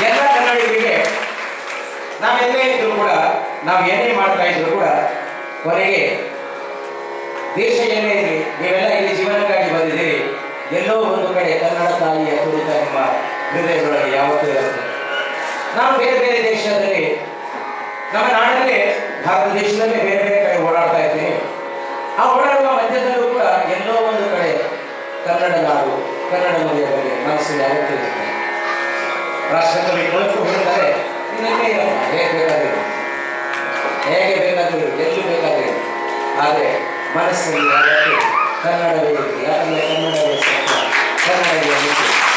ಎಲ್ಲ ಕನ್ನಡಿಗರಿಗೆ ನಾವೆಲ್ಲೇ ಇದ್ರು ಕೂಡ ನಾವು ಏನೇ ಮಾಡ್ತಾ ಇದ್ರು ಕೂಡ ಕೊನೆಗೆ ದೇಶ ಏನೇ ಇರಲಿ ನೀವೆಲ್ಲ ಇಲ್ಲಿ ಜೀವನಕ್ಕಾಗಿ ಬಂದಿದ್ದೀರಿ ಎಲ್ಲೋ ಒಂದು ಕಡೆ ಕನ್ನಡ ತಾಯಿಯ ತುಡಿತ ನಿಮ್ಮ ಹೃದಯದೊಳಗೆ ಯಾವತ್ತೂ ಇರುತ್ತೆ ನಾವು ಬೇರೆ ಬೇರೆ ದೇಶದಲ್ಲಿ ನಮ್ಮ ನಾಡಲ್ಲೇ ಭಾರತ ದೇಶದಲ್ಲೇ ಬೇರೆ ಬೇರೆ ಕಡೆ ಓಡಾಡ್ತಾ ಇರ್ತೀನಿ ಆ ಓಡಾಡುವ ಮಧ್ಯದಲ್ಲೂ ಕೂಡ ಎಲ್ಲೋ ಒಂದು ಕಡೆ ಕನ್ನಡ ನಾಡು ಕನ್ನಡ ನುಡಿಯ ಬಗ್ಗೆ ಮನಸ್ಸು ಯಾವತ್ತೂ ಇರುತ್ತೆ ರಾಷ್ಟ್ರಕವಿ ಕುವೆಂಪು ಹೇಳ್ತಾರೆ ಇನ್ನೆಲ್ಲೇ ಇರಪ್ಪ ಹೇಗೆ ಬೇಕಾದ್ರೆ ಇರು. ಹೇಗೆ ಬೇಕಾದ್ರೂ ಇರು, ಎಲ್ಲಿ ಬೇಕಾದ್ರೆ ಇರು. ಆದರೆ ಮನಸ್ಸಲ್ಲಿ ಯಾವತ್ತೂ ಕನ್ನಡವೇ ಇರಲಿ ಯಾಕಂದ್ರೆ ಕನ್ನಡವೇ ಸತ್ಯ ಕನ್ನಡವೇ ಮುಖ್ಯ